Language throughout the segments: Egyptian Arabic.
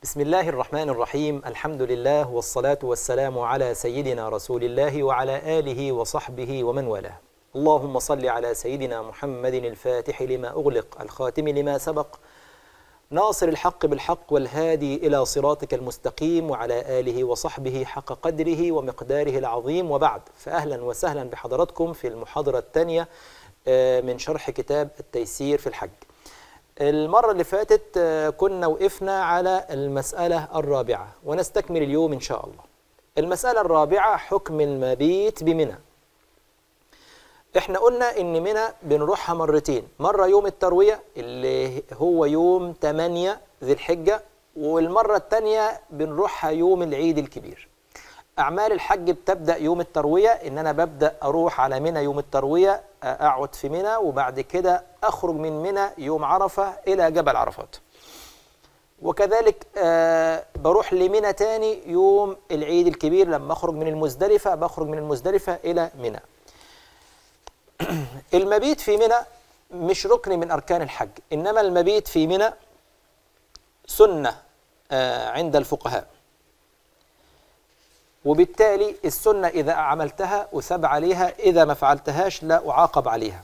بسم الله الرحمن الرحيم الحمد لله والصلاة والسلام على سيدنا رسول الله وعلى آله وصحبه ومن والاه اللهم صل على سيدنا محمد الفاتح لما أغلق الخاتم لما سبق ناصر الحق بالحق والهادي إلى صراطك المستقيم وعلى آله وصحبه حق قدره ومقداره العظيم وبعد فأهلا وسهلا بحضراتكم في المحاضرة الثانية من شرح كتاب التيسير في الحج المرة اللي فاتت كنا وقفنا على المسألة الرابعة ونستكمل اليوم إن شاء الله المسألة الرابعة حكم المبيت بمنى احنا قلنا ان منى بنروحها مرتين مرة يوم التروية اللي هو يوم 8 ذي الحجة والمرة الثانية بنروحها يوم العيد الكبير أعمال الحج بتبدأ يوم التروية إن أنا ببدأ أروح على منى يوم التروية أقعد في منى وبعد كده أخرج من منى يوم عرفة إلى جبل عرفات وكذلك آه بروح لمنى تاني يوم العيد الكبير لما أخرج من المزدلفة بخرج من المزدلفة إلى منى المبيت في منى مش ركن من أركان الحج إنما المبيت في منى سنة آه عند الفقهاء وبالتالي السنة إذا عملتها أثاب عليها إذا ما فعلتهاش لا أعاقب عليها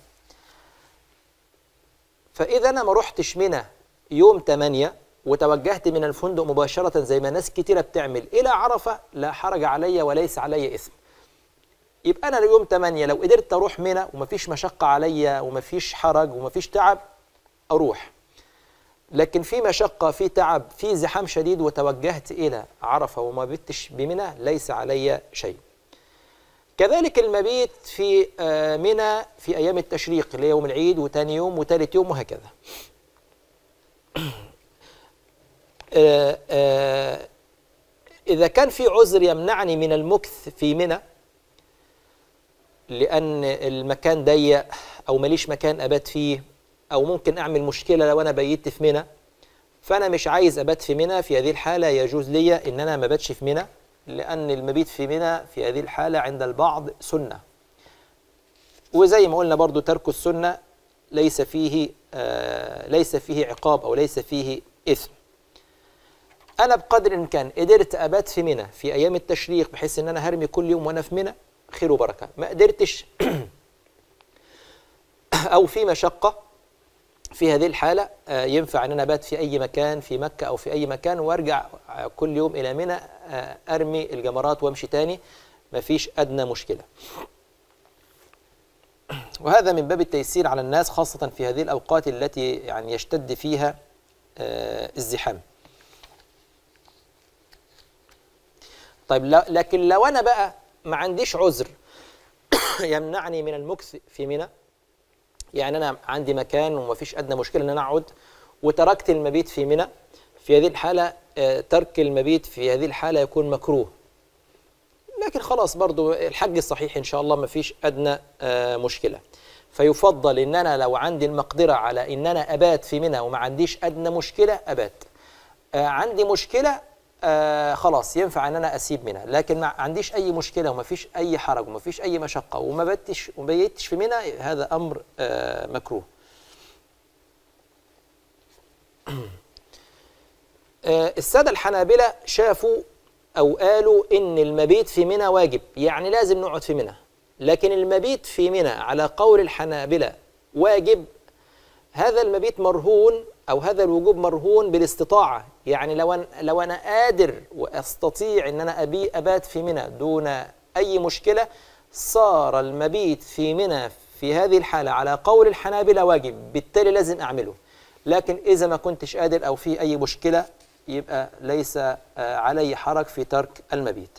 فإذا أنا ما رحتش منى يوم 8 وتوجهت من الفندق مباشرة زي ما ناس كتيرة بتعمل إلى عرفة لا حرج علي وليس علي إثم يبقى أنا يوم 8 لو قدرت أروح منى ومفيش مشقة عليا ومفيش حرج ومفيش تعب أروح لكن في مشقة في تعب في زحام شديد وتوجهت إلى عرفة وما بتش بمنى ليس علي شيء كذلك المبيت في منى في أيام التشريق اللي يوم العيد وتاني يوم وتالت يوم وهكذا إذا كان في عذر يمنعني من المكث في منى لأن المكان ضيق أو ماليش مكان أبات فيه أو ممكن أعمل مشكلة لو أنا بيت في منى فأنا مش عايز أبات في منى في هذه الحالة يجوز لي إن أنا ما باتش في منى لأن المبيت في منى في هذه الحالة عند البعض سنة وزي ما قلنا برضو ترك السنة ليس فيه آه ليس فيه عقاب أو ليس فيه إثم أنا بقدر الإمكان قدرت أبات في منى في أيام التشريق بحيث إن أنا هرمي كل يوم وأنا في منى خير وبركة ما قدرتش أو في مشقة في هذه الحالة ينفع أن أنا أبات في أي مكان في مكة أو في أي مكان وأرجع كل يوم إلى منى أرمي الجمرات وأمشي تاني مفيش أدنى مشكلة وهذا من باب التيسير على الناس خاصة في هذه الأوقات التي يعني يشتد فيها الزحام طيب لكن لو أنا بقى ما عنديش عذر يمنعني من المكث في منى يعني انا عندي مكان ومفيش ادنى مشكله ان انا اقعد وتركت المبيت في منى في هذه الحاله ترك المبيت في هذه الحاله يكون مكروه لكن خلاص برضو الحج الصحيح ان شاء الله مفيش ادنى مشكله فيفضل ان انا لو عندي المقدره على ان انا ابات في منى وما عنديش ادنى مشكله ابات عندي مشكله آه خلاص ينفع ان انا اسيب منى لكن ما عنديش اي مشكله وما فيش اي حرج وما فيش اي مشقه وما بتش وما بيتش في منى هذا امر آه مكروه آه الساده الحنابله شافوا او قالوا ان المبيت في منى واجب يعني لازم نقعد في منى لكن المبيت في منى على قول الحنابله واجب هذا المبيت مرهون او هذا الوجوب مرهون بالاستطاعه يعني لو أنا لو انا قادر واستطيع ان انا ابي ابات في منى دون اي مشكله صار المبيت في منى في هذه الحاله على قول الحنابله واجب بالتالي لازم اعمله لكن اذا ما كنتش قادر او في اي مشكله يبقى ليس علي حرج في ترك المبيت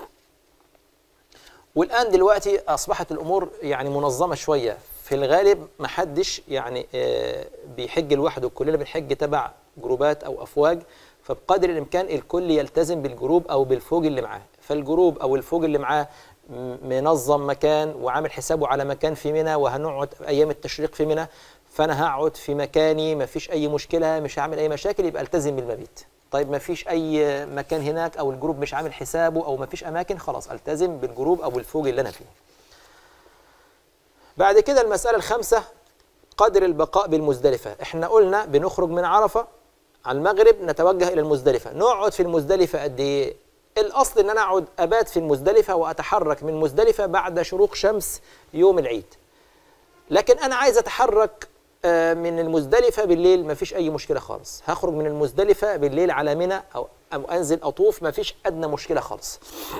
والان دلوقتي اصبحت الامور يعني منظمه شويه في الغالب ما حدش يعني بيحج لوحده كلنا بنحج تبع جروبات او افواج فبقدر الامكان الكل يلتزم بالجروب او بالفوج اللي معاه فالجروب او الفوج اللي معاه منظم مكان وعامل حسابه على مكان في منى وهنقعد ايام التشريق في منى فانا هقعد في مكاني ما فيش اي مشكله مش هعمل اي مشاكل يبقى التزم بالمبيت طيب ما فيش اي مكان هناك او الجروب مش عامل حسابه او ما فيش اماكن خلاص التزم بالجروب او الفوج اللي انا فيه بعد كده المسألة الخامسة قدر البقاء بالمزدلفة احنا قلنا بنخرج من عرفة على المغرب نتوجه الى المزدلفه نقعد في المزدلفه قد ايه الاصل ان انا اقعد ابات في المزدلفه واتحرك من مزدلفه بعد شروق شمس يوم العيد لكن انا عايز اتحرك آه، من المزدلفه بالليل مفيش اي مشكله خالص هخرج من المزدلفه بالليل على منى او او انزل اطوف مفيش ادنى مشكله خالص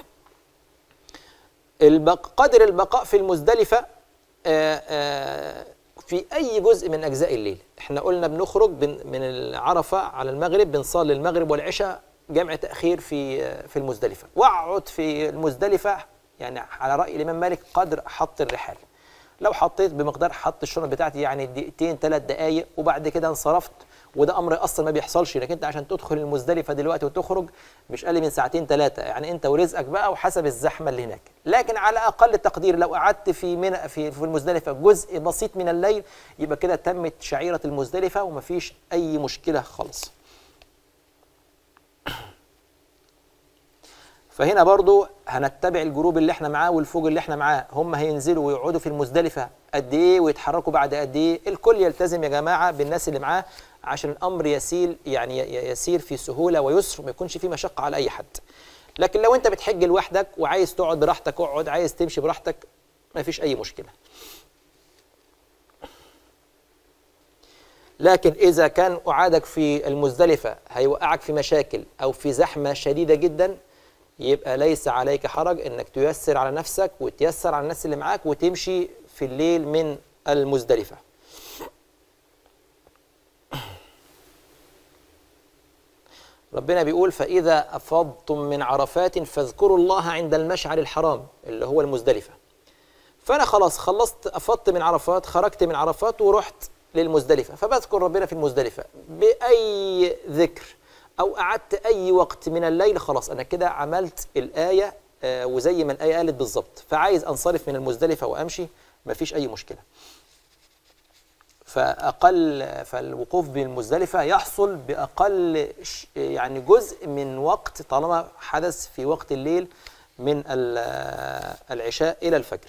البق... قدر البقاء في المزدلفه آه، آه، في اي جزء من اجزاء الليل احنا قلنا بنخرج بن من العرفه على المغرب بنصلي المغرب والعشاء جمع تاخير في في المزدلفه واقعد في المزدلفه يعني على راي الامام مالك قدر حط الرحال لو حطيت بمقدار حط الشنط بتاعتي يعني دقيقتين ثلاث دقائق وبعد كده انصرفت وده امر اصلا ما بيحصلش انك انت عشان تدخل المزدلفه دلوقتي وتخرج مش اقل من ساعتين ثلاثه يعني انت ورزقك بقى وحسب الزحمه اللي هناك لكن على اقل تقدير لو قعدت في من في في المزدلفه جزء بسيط من الليل يبقى كده تمت شعيره المزدلفه ومفيش اي مشكله خالص فهنا برضو هنتبع الجروب اللي احنا معاه والفوج اللي احنا معاه هم هينزلوا ويقعدوا في المزدلفه قد ايه ويتحركوا بعد قد ايه الكل يلتزم يا جماعه بالناس اللي معاه عشان الامر يسيل يعني ي- يسير في سهوله ويسر ما يكونش فيه مشقه على اي حد لكن لو انت بتحج لوحدك وعايز تقعد براحتك اقعد عايز تمشي براحتك ما فيش اي مشكله لكن إذا كان قعادك في المزدلفة هيوقعك في مشاكل أو في زحمة شديدة جدا يبقى ليس عليك حرج إنك تيسر على نفسك وتيسر على الناس اللي معاك وتمشي في الليل من المزدلفة ربنا بيقول فإذا أفضتم من عرفات فاذكروا الله عند المشعر الحرام اللي هو المزدلفة فأنا خلاص خلصت أفضت من عرفات خرجت من عرفات ورحت للمزدلفة فبذكر ربنا في المزدلفة بأي ذكر أو قعدت أي وقت من الليل خلاص أنا كده عملت الآية آه، وزي ما الآية قالت بالظبط فعايز أنصرف من المزدلفة وأمشي مفيش أي مشكلة فأقل فالوقوف بالمزدلفة يحصل بأقل ش- يعني جزء من وقت طالما حدث في وقت الليل من ال- العشاء إلى الفجر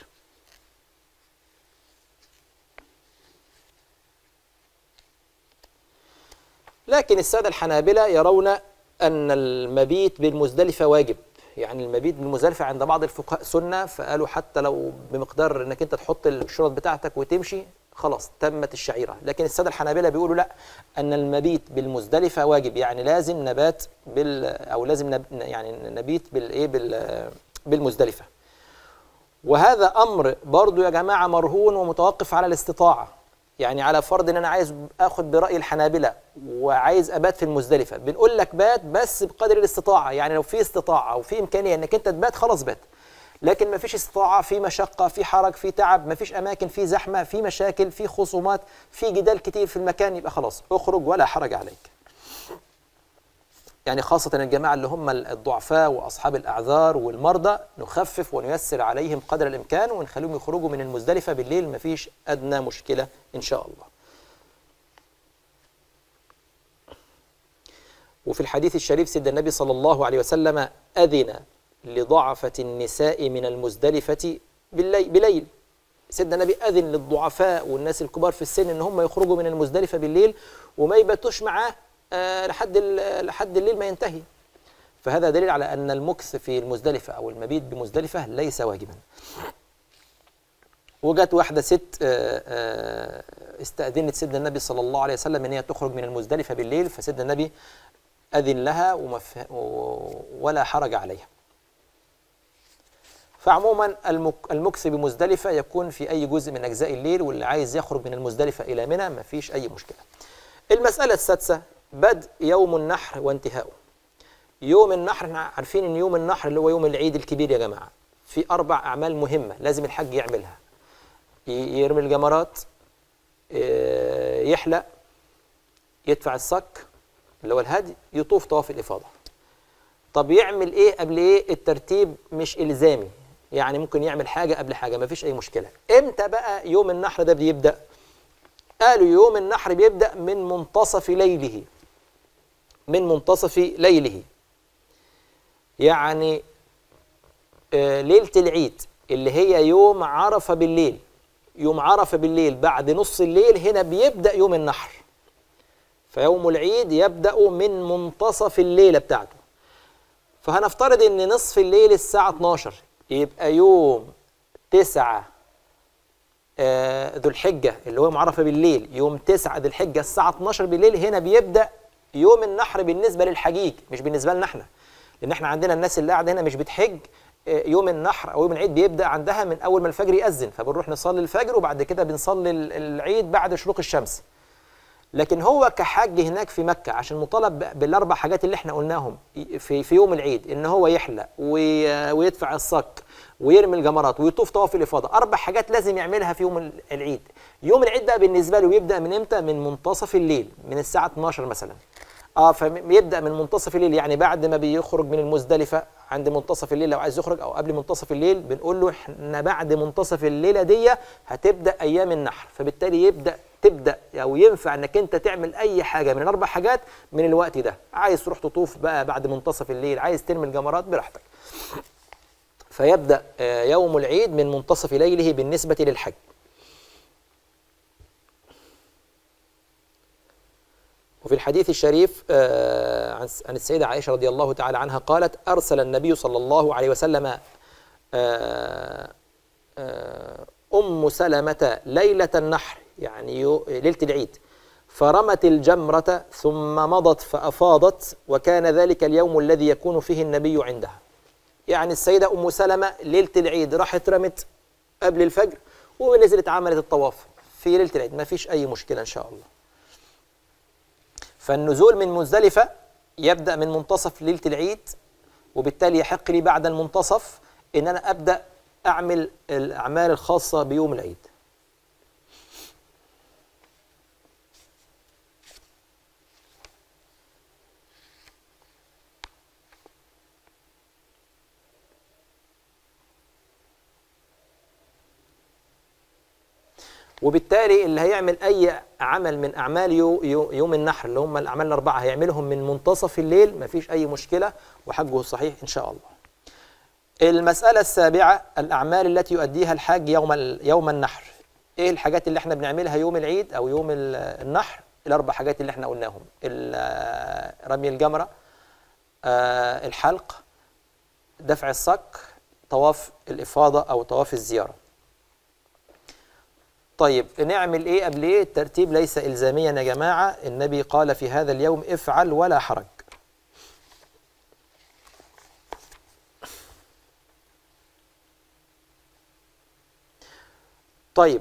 لكن السادة الحنابلة يرون أن المبيت بالمزدلفة واجب يعني المبيت بالمزدلفة عند بعض الفقهاء سنة فقالوا حتى لو بمقدار أنك أنت تحط الشرط بتاعتك وتمشي خلاص تمت الشعيرة لكن السادة الحنابلة بيقولوا لا أن المبيت بالمزدلفة واجب يعني لازم نبات بال أو لازم نب يعني نبيت بالإيه بال بالمزدلفة وهذا امر برضو يا جماعه مرهون ومتوقف على الاستطاعه يعني على فرض ان انا عايز اخد براي الحنابله وعايز ابات في المزدلفه بنقول لك بات بس بقدر الاستطاعه يعني لو في استطاعه او في امكانيه انك انت تبات خلاص بات لكن ما فيش استطاعه في مشقه في حرج في تعب ما فيش اماكن في زحمه في مشاكل في خصومات في جدال كتير في المكان يبقى خلاص اخرج ولا حرج عليك يعني خاصة الجماعة اللي هم الضعفاء وأصحاب الأعذار والمرضى نخفف ونيسر عليهم قدر الإمكان ونخليهم يخرجوا من المزدلفة بالليل مفيش أدنى مشكلة إن شاء الله وفي الحديث الشريف سيدنا النبي صلى الله عليه وسلم أذن لضعفة النساء من المزدلفة بالليل, بليل سيدنا النبي أذن للضعفاء والناس الكبار في السن إن هم يخرجوا من المزدلفة بالليل وما يباتوش معاه آه، لحد ال- لحد الليل ما ينتهي فهذا دليل على أن المكث في المزدلفة أو المبيت بمزدلفة ليس واجبا وجت واحدة ست آه، آه، استأذنت سيدنا النبي صلى الله عليه وسلم أن هي تخرج من المزدلفة بالليل فسيدنا النبي أذن لها ومف... و- ولا حرج عليها فعموما المك... المكث بمزدلفة يكون في أي جزء من أجزاء الليل واللي عايز يخرج من المزدلفة إلى منى ما فيش أي مشكلة المسألة السادسة بدء يوم النحر وانتهاؤه يوم النحر احنا عارفين ان يوم النحر اللي هو يوم العيد الكبير يا جماعة في أربع أعمال مهمة لازم الحج يعملها ي- يرمي الجمرات اه، يحلق يدفع الصك اللي هو الهدي يطوف طواف الإفاضة طب يعمل ايه قبل ايه الترتيب مش إلزامي يعني ممكن يعمل حاجة قبل حاجة مفيش أي مشكلة امتى بقى يوم النحر ده بيبدأ قالوا يوم النحر بيبدأ من منتصف ليله من منتصف ليله يعني آه، ليلة العيد اللي هي يوم عرفة بالليل يوم عرفة بالليل بعد نص الليل هنا بيبدأ يوم النحر فيوم العيد يبدأ من منتصف الليلة بتاعته فهنفترض ان نصف الليل الساعة 12 يبقى يوم 9 آه، ذو الحجة اللي هو معرفة بالليل يوم 9 ذو الحجة الساعة 12 بالليل هنا بيبدأ يوم النحر بالنسبة للحجيج مش بالنسبة لنا احنا لأن احنا عندنا الناس اللي قاعدة هنا مش بتحج آه، يوم النحر أو يوم العيد بيبدأ عندها من أول ما الفجر يأذن فبنروح نصلي الفجر وبعد كده بنصلي ال- العيد بعد شروق الشمس لكن هو كحاج هناك في مكة عشان مطالب ب- بالأربع حاجات اللي احنا قلناهم في في يوم العيد إن هو يحلق وي- ويدفع الصك ويرمي الجمرات ويطوف طواف الإفاضة أربع حاجات لازم يعملها في يوم ال- العيد يوم العيد بقى بالنسبة له يبدأ من إمتى؟ من منتصف الليل من الساعة 12 مثلا اه فيبدا من منتصف الليل يعني بعد ما بيخرج من المزدلفه عند منتصف الليل لو عايز يخرج او قبل منتصف الليل بنقول له احنا بعد منتصف الليله دي هتبدا ايام النحر فبالتالي يبدا تبدا او ينفع انك انت تعمل اي حاجه من الاربع حاجات من الوقت ده عايز تروح تطوف بقى بعد منتصف الليل عايز ترمي الجمرات براحتك فيبدا آه، يوم العيد من منتصف ليله بالنسبه للحج وفي الحديث الشريف آه، عن عن السيدة عائشة رضي الله تعالى عنها قالت أرسل النبي صلى الله عليه وسلم آه، آه، أم سلمة ليلة النحر يعني يو- ليلة العيد فرمت الجمرة ثم مضت فأفاضت وكان ذلك اليوم الذي يكون فيه النبي عندها يعني السيدة أم سلمة ليلة العيد راحت رمت قبل الفجر ونزلت عملت الطواف في ليلة العيد ما فيش أي مشكلة إن شاء الله فالنزول من مزدلفة يبدأ من منتصف ليلة العيد وبالتالي يحق لي بعد المنتصف إن أنا أبدأ أعمل الأعمال الخاصة بيوم العيد وبالتالي اللي هيعمل اي عمل من اعمال يو يو يوم النحر اللي هم الاعمال الاربعه هيعملهم من منتصف الليل مفيش اي مشكله وحجه صحيح ان شاء الله. المساله السابعه الاعمال التي يؤديها الحاج يوم ال- يوم النحر. ايه الحاجات اللي احنا بنعملها يوم العيد او يوم ال- النحر؟ الاربع حاجات اللي احنا قلناهم ال- رمي الجمره آه، الحلق دفع الصك طواف الافاضه او طواف الزياره. طيب نعمل ايه قبل ايه الترتيب ليس الزاميا يا جماعه النبي قال في هذا اليوم افعل ولا حرج طيب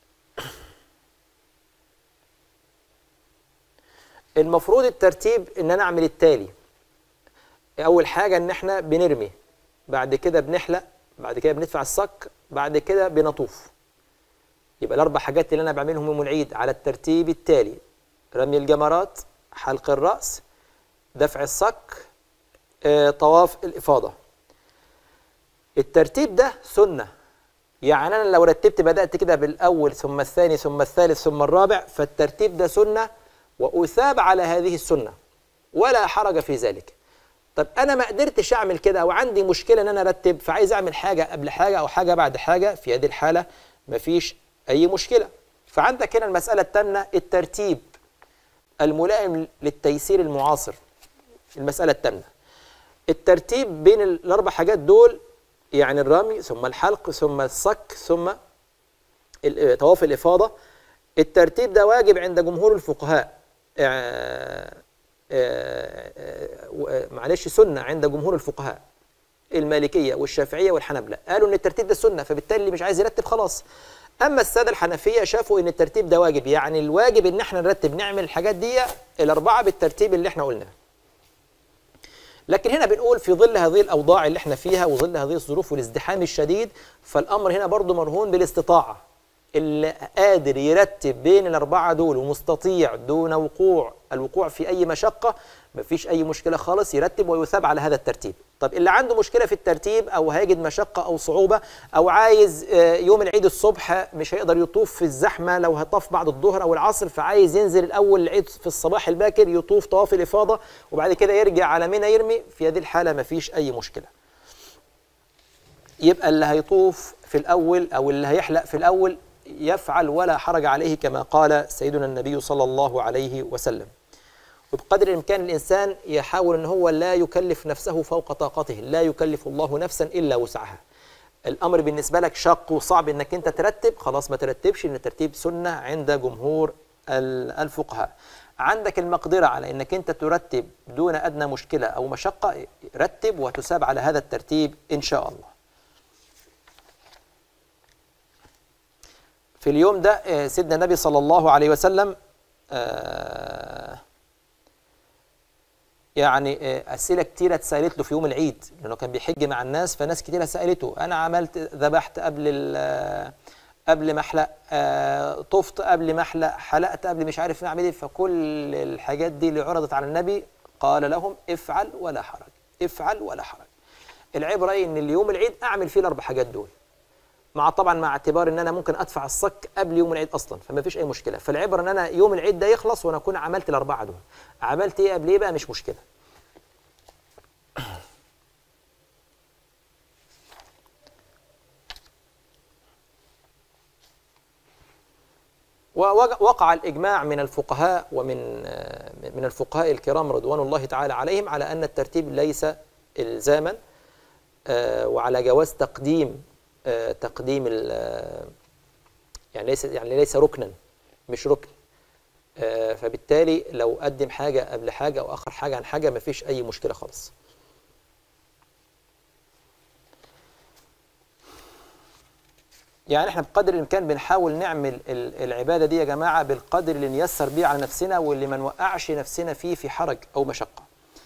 المفروض الترتيب ان انا اعمل التالي اول حاجه ان احنا بنرمي بعد كده بنحلق بعد كده بندفع الصك بعد كده بنطوف يبقى الاربع حاجات اللي انا بعملهم يوم العيد على الترتيب التالي رمي الجمرات حلق الراس دفع الصك آه، طواف الافاضه الترتيب ده سنه يعني انا لو رتبت بدات كده بالاول ثم الثاني ثم الثالث ثم الرابع فالترتيب ده سنه واثاب على هذه السنه ولا حرج في ذلك طب انا ما قدرتش اعمل كده او عندي مشكله ان انا ارتب فعايز اعمل حاجه قبل حاجه او حاجه بعد حاجه في هذه الحاله مفيش اي مشكله فعندك هنا المساله الثامنه الترتيب الملائم للتيسير المعاصر المساله الثامنه الترتيب بين الاربع حاجات دول يعني الرمي ثم الحلق ثم الصك ثم ال- طواف الافاضه الترتيب ده واجب عند جمهور الفقهاء آه، آه، آه، و- معلش سنه عند جمهور الفقهاء المالكيه والشافعيه والحنابله قالوا ان الترتيب ده سنه فبالتالي اللي مش عايز يرتب خلاص اما الساده الحنفيه شافوا ان الترتيب ده واجب يعني الواجب ان احنا نرتب نعمل الحاجات دي الاربعه بالترتيب اللي احنا قلناه لكن هنا بنقول في ظل هذه الاوضاع اللي احنا فيها وظل هذه الظروف والازدحام الشديد فالامر هنا برضو مرهون بالاستطاعه اللي قادر يرتب بين الاربعه دول ومستطيع دون وقوع الوقوع في اي مشقه مفيش اي مشكله خالص يرتب ويثاب على هذا الترتيب طب اللي عنده مشكله في الترتيب او هيجد مشقه او صعوبه او عايز آه، يوم العيد الصبح مش هيقدر يطوف في الزحمه لو هطاف بعد الظهر او العصر فعايز ينزل الاول العيد في الصباح الباكر يطوف طواف الافاضه وبعد كده يرجع على منى يرمي في هذه الحاله مفيش اي مشكله يبقى اللي هيطوف في الأول أو اللي هيحلق في الأول يفعل ولا حرج عليه كما قال سيدنا النبي صلى الله عليه وسلم وبقدر الامكان الانسان يحاول ان هو لا يكلف نفسه فوق طاقته لا يكلف الله نفسا الا وسعها الامر بالنسبه لك شاق وصعب انك انت ترتب خلاص ما ترتبش ان الترتيب سنه عند جمهور ال- الفقهاء عندك المقدره على انك انت ترتب دون ادنى مشكله او مشقه رتب وتساب على هذا الترتيب ان شاء الله في اليوم ده آه، سيدنا النبي صلى الله عليه وسلم آه، يعني آه، أسئلة كتيرة اتسألت له في يوم العيد لأنه كان بيحج مع الناس فناس كتيرة سألته أنا عملت ذبحت قبل ال- آه، قبل ما أحلق آه، طفت قبل ما أحلق حلقت قبل مش عارف نعمل إيه فكل الحاجات دي اللي عرضت على النبي قال لهم افعل ولا حرج افعل ولا حرج العبرة إيه إن اليوم العيد أعمل فيه الأربع حاجات دول مع طبعا مع اعتبار ان انا ممكن ادفع الصك قبل يوم العيد اصلا فما فيش اي مشكله فالعبره ان انا يوم العيد ده يخلص وانا اكون عملت الاربعه دول عملت ايه قبل ايه بقى مش مشكله ووقع الإجماع من الفقهاء ومن آه، من الفقهاء الكرام رضوان الله تعالى عليهم على أن الترتيب ليس إلزاما آه، وعلى جواز تقديم آه، تقديم ال- آه، يعني ليس يعني ليس ركنا مش ركن آه، فبالتالي لو قدم حاجة قبل حاجة أو أخر حاجة عن حاجة مفيش أي مشكلة خالص يعني احنا بقدر الامكان بنحاول نعمل ال- العباده دي يا جماعه بالقدر اللي نيسر بيه على نفسنا واللي ما نوقعش نفسنا فيه في حرج او مشقه.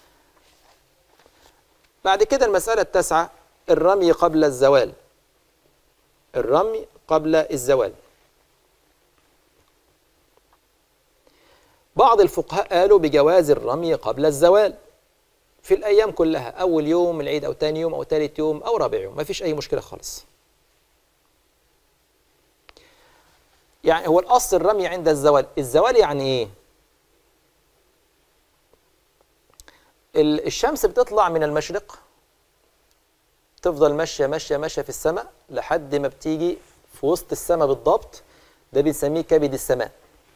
بعد كده المساله التاسعه الرمي قبل الزوال. الرمي قبل الزوال. بعض الفقهاء قالوا بجواز الرمي قبل الزوال في الايام كلها اول يوم العيد او ثاني يوم او ثالث يوم او رابع يوم ما فيش اي مشكله خالص. يعني هو الأصل الرمي عند الزوال الزوال يعني إيه؟ ال- الشمس بتطلع من المشرق تفضل ماشية ماشية ماشية في السماء لحد ما بتيجي في وسط السماء بالضبط ده بنسميه كبد السماء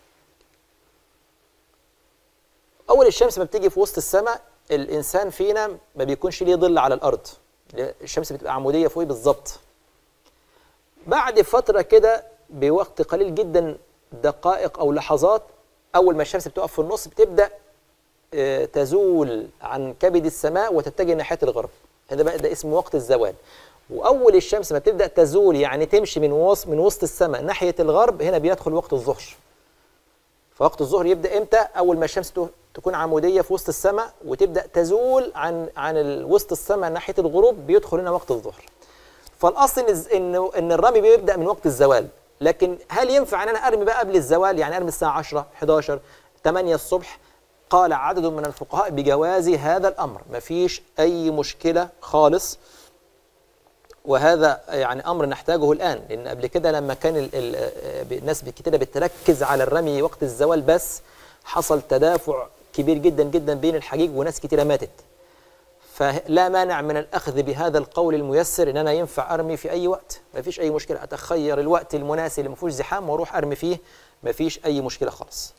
أول الشمس ما بتيجي في وسط السماء الإنسان فينا ما بيكونش ليه ظل على الأرض الشمس بتبقى عمودية فوقيه بالظبط بعد فترة كده بوقت قليل جدا دقائق أو لحظات أول ما الشمس بتقف في النص بتبدأ آه، تزول عن كبد السماء وتتجه ناحية الغرب هذا بقى ده اسمه وقت الزوال وأول الشمس ما تبدأ تزول يعني تمشي من وسط من وسط السماء ناحية الغرب هنا بيدخل وقت الظهر فوقت الظهر يبدأ إمتى؟ أول ما الشمس تو- تكون عمودية في وسط السماء وتبدأ تزول عن عن ال- وسط السماء ناحية الغروب بيدخل هنا وقت الظهر فالاصل ان الز- ان ان الرمي بيبدا من وقت الزوال لكن هل ينفع ان انا ارمي بقى قبل الزوال يعني ارمي الساعه 10 11 8 الصبح قال عدد من الفقهاء بجواز هذا الامر مفيش اي مشكله خالص وهذا يعني امر نحتاجه الان لان قبل كده لما كان ال- ال- آه، الناس كده بتركز على الرمي وقت الزوال بس حصل تدافع كبير جدا جدا بين الحجيج وناس كتيره ماتت فلا مانع من الأخذ بهذا القول الميسر إن أنا ينفع أرمي في أي وقت ما فيش أي مشكلة أتخير الوقت المناسب اللي ما فيهوش زحام وأروح أرمي فيه ما فيش أي مشكلة خالص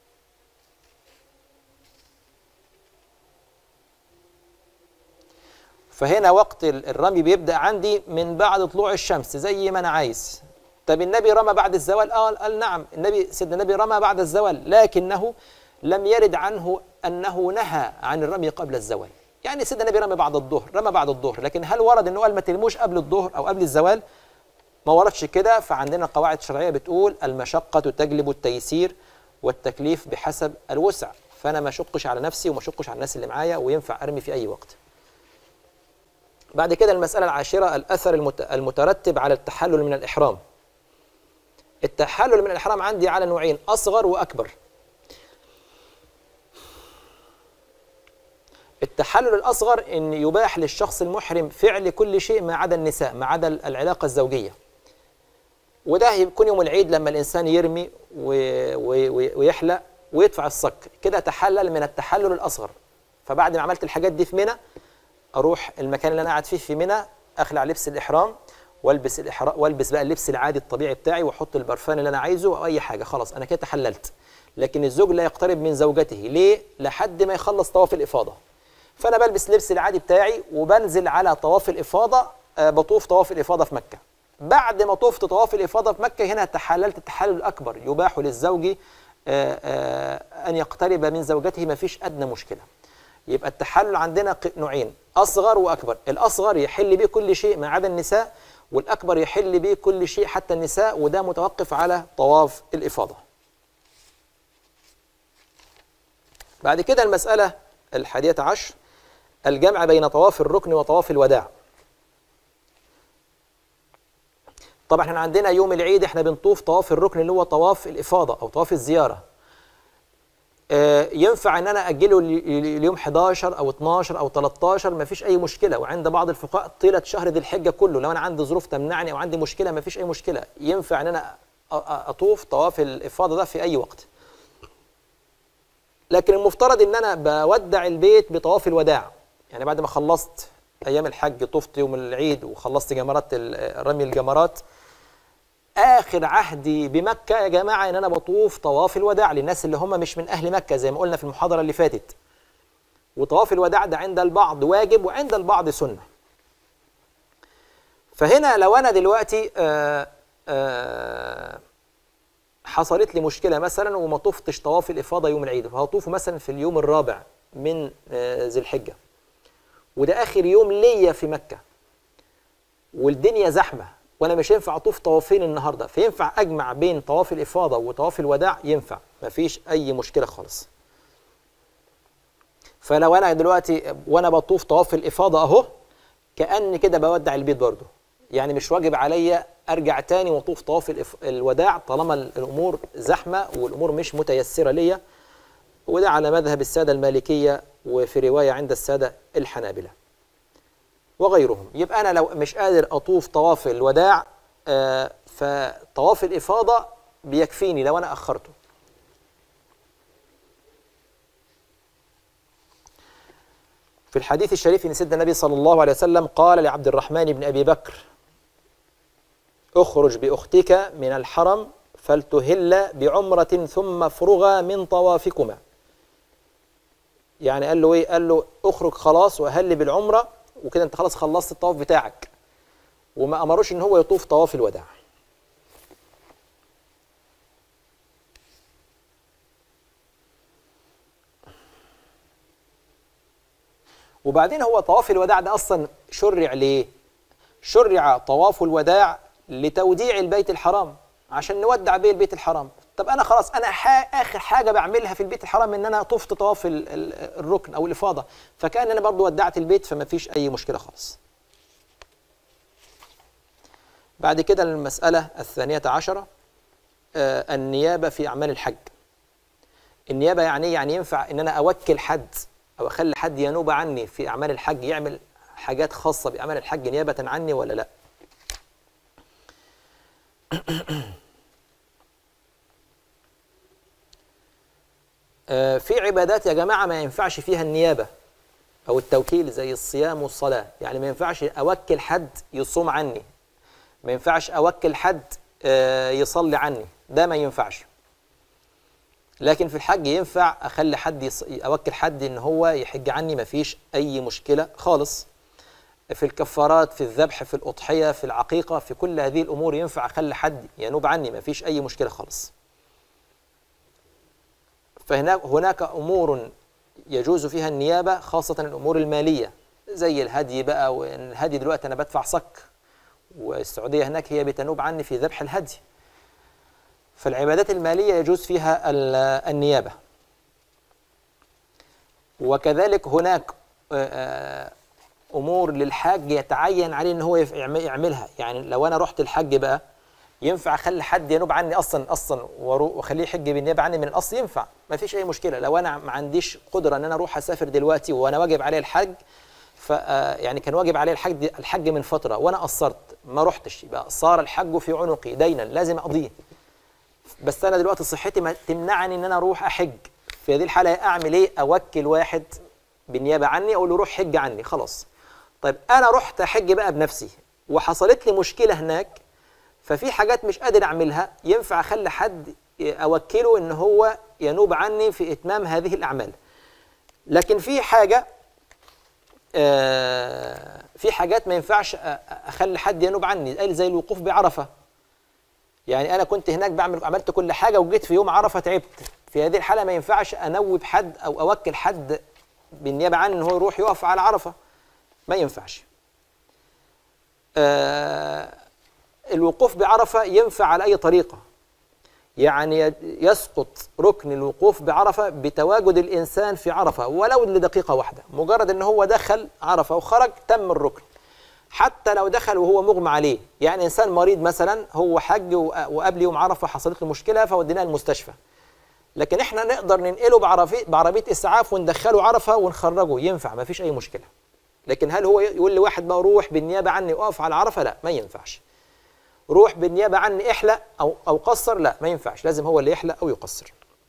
فهنا وقت ال- الرمي بيبدأ عندي من بعد طلوع الشمس زي ما أنا عايز طب النبي رمى بعد الزوال قال قال نعم النبي سيدنا النبي رمى بعد الزوال لكنه لم يرد عنه أنه نهى عن الرمي قبل الزوال يعني سيدنا النبي رمى بعد الظهر رمى بعد الظهر لكن هل ورد انه قال ما ترموش قبل الظهر او قبل الزوال ما وردش كده فعندنا قواعد شرعيه بتقول المشقه تجلب التيسير والتكليف بحسب الوسع فانا ما اشقش على نفسي وما اشقش على الناس اللي معايا وينفع ارمي في اي وقت بعد كده المساله العاشره الاثر المت- المترتب على التحلل من الاحرام التحلل من الاحرام عندي على نوعين اصغر واكبر التحلل الأصغر أن يباح للشخص المحرم فعل كل شيء ما عدا النساء ما عدا العلاقة الزوجية وده هيكون يوم العيد لما الإنسان يرمي و- و- و- ويحلق ويدفع الصك كده تحلل من التحلل الأصغر فبعد ما عملت الحاجات دي في منى أروح المكان اللي أنا قاعد فيه في منى أخلع لبس الإحرام والبس الإحرام والبس بقى اللبس العادي الطبيعي بتاعي واحط البرفان اللي انا عايزه او اي حاجه خلاص انا كده تحللت لكن الزوج لا يقترب من زوجته ليه لحد ما يخلص طواف الافاضه فانا بلبس لبس العادي بتاعي وبنزل على طواف الافاضه آه، بطوف طواف الافاضه في مكه بعد ما طفت طواف الافاضه في مكه هنا تحللت التحلل الاكبر يباح للزوج آه، آه، ان يقترب من زوجته ما فيش ادنى مشكله يبقى التحلل عندنا ق- نوعين اصغر واكبر الاصغر يحل به كل شيء ما عدا النساء والاكبر يحل به كل شيء حتى النساء وده متوقف على طواف الافاضه بعد كده المساله الحادية عشر الجمع بين طواف الركن وطواف الوداع طبعا احنا عندنا يوم العيد احنا بنطوف طواف الركن اللي هو طواف الافاضه او طواف الزياره آه، ينفع ان انا اجله ل- ل- اليوم 11 او 12 او 13 ما فيش اي مشكله وعند بعض الفقهاء طيله شهر ذي الحجه كله لو انا عندي ظروف تمنعني او عندي مشكله ما فيش اي مشكله ينفع ان انا أ- أ- اطوف طواف الافاضه ده في اي وقت لكن المفترض ان انا بودع البيت بطواف الوداع يعني بعد ما خلصت ايام الحج طفت يوم العيد وخلصت جمرات ال- رمي الجمرات اخر عهدي بمكه يا جماعه ان انا بطوف طواف الوداع للناس اللي هم مش من اهل مكه زي ما قلنا في المحاضره اللي فاتت وطواف الوداع ده عند البعض واجب وعند البعض سنه فهنا لو انا دلوقتي آآ آآ حصلت لي مشكله مثلا وما طفتش طواف الافاضه يوم العيد فهطوفه مثلا في اليوم الرابع من آه، ذي الحجه وده اخر يوم ليا في مكه والدنيا زحمه وانا مش ينفع اطوف طوافين النهارده فينفع اجمع بين طواف الافاضه وطواف الوداع ينفع مفيش اي مشكله خالص فلو انا دلوقتي وانا بطوف طواف الافاضه اهو كاني كده بودع البيت برضه يعني مش واجب عليا ارجع تاني واطوف طواف الإف... الوداع طالما ال- الامور زحمه والامور مش متيسره ليا وده على مذهب الساده المالكيه وفي روايه عند الساده الحنابله وغيرهم يبقى انا لو مش قادر اطوف طواف الوداع آه فطواف الافاضه بيكفيني لو انا اخرته في الحديث الشريف ان سيدنا النبي صلى الله عليه وسلم قال لعبد الرحمن بن ابي بكر اخرج باختك من الحرم فلتهل بعمره ثم افرغا من طوافكما يعني قال له ايه قال له اخرج خلاص واهل بالعمره وكده انت خلاص خلصت الطواف بتاعك وما امروش ان هو يطوف طواف الوداع وبعدين هو طواف الوداع ده اصلا شرع ليه شرع طواف الوداع لتوديع البيت الحرام عشان نودع بيه البيت الحرام طب انا خلاص انا ح- اخر حاجه بعملها في البيت الحرام ان انا طفت طواف ال- ال- الركن او الافاضه فكان انا برضو ودعت البيت فما فيش اي مشكله خالص بعد كده المساله الثانيه عشره آه، النيابه في اعمال الحج النيابه يعني إيه؟ يعني ينفع ان انا اوكل حد او اخلي حد ينوب عني في اعمال الحج يعمل حاجات خاصه باعمال الحج نيابه عني ولا لا آه، في عبادات يا جماعه ما ينفعش فيها النيابه او التوكيل زي الصيام والصلاه يعني ما ينفعش اوكل حد يصوم عني ما ينفعش اوكل حد آه، يصلي عني ده ما ينفعش لكن في الحج ينفع اخلي حد يص... اوكل حد ان هو يحج عني ما فيش اي مشكله خالص في الكفارات في الذبح في الاضحيه في العقيقه في كل هذه الامور ينفع اخلي حد ينوب عني ما فيش اي مشكله خالص فهناك هناك امور يجوز فيها النيابه خاصه الامور الماليه زي الهدي بقى والهدي دلوقتي انا بدفع صك والسعوديه هناك هي بتنوب عني في ذبح الهدي فالعبادات الماليه يجوز فيها ال- النيابه وكذلك هناك آه، آه، امور للحاج يتعين عليه ان هو يف- يعم- يعملها يعني لو انا رحت الحج بقى ينفع اخلي حد ينوب عني اصلا اصلا وأرو- واخليه يحج بالنيابه عني من الاصل ينفع ما فيش اي مشكله لو انا ما عنديش قدره ان انا اروح اسافر دلوقتي وانا واجب علي الحج ف آه، يعني كان واجب علي الحج الحج من فتره وانا قصرت ما رحتش يبقى صار الحج في عنقي دينا لازم اقضيه بس انا دلوقتي صحتي ما تمنعني ان انا اروح احج في هذه الحاله اعمل ايه اوكل واحد بالنيابه عني اقول له روح حج عني خلاص طيب انا رحت احج بقى بنفسي وحصلت لي مشكله هناك ففي حاجات مش قادر اعملها ينفع اخلي حد اوكله ان هو ينوب عني في اتمام هذه الاعمال لكن في حاجه آه، في حاجات ما ينفعش أ- اخلي حد ينوب عني قال زي الوقوف بعرفه يعني انا كنت هناك بعمل عملت كل حاجه وجيت في يوم عرفه تعبت في هذه الحاله ما ينفعش انوب حد او اوكل حد بالنيابه عني ان هو يروح يقف على عرفه ما ينفعش آه الوقوف بعرفه ينفع على اي طريقه يعني ي- يسقط ركن الوقوف بعرفه بتواجد الانسان في عرفه ولو لدقيقه واحده مجرد ان هو دخل عرفه وخرج تم الركن حتى لو دخل وهو مغمى عليه يعني انسان مريض مثلا هو حج و- وقبل يوم عرفه حصلت له مشكله فوديناه المستشفى لكن احنا نقدر ننقله بعربيه بعربيه اسعاف وندخله عرفه ونخرجه ينفع ما فيش اي مشكله لكن هل هو يقول لواحد بقى روح بالنيابه عني اقف على عرفه لا ما ينفعش روح بالنيابه عني احلق او او قصر لا ما ينفعش لازم هو اللي يحلق او يقصر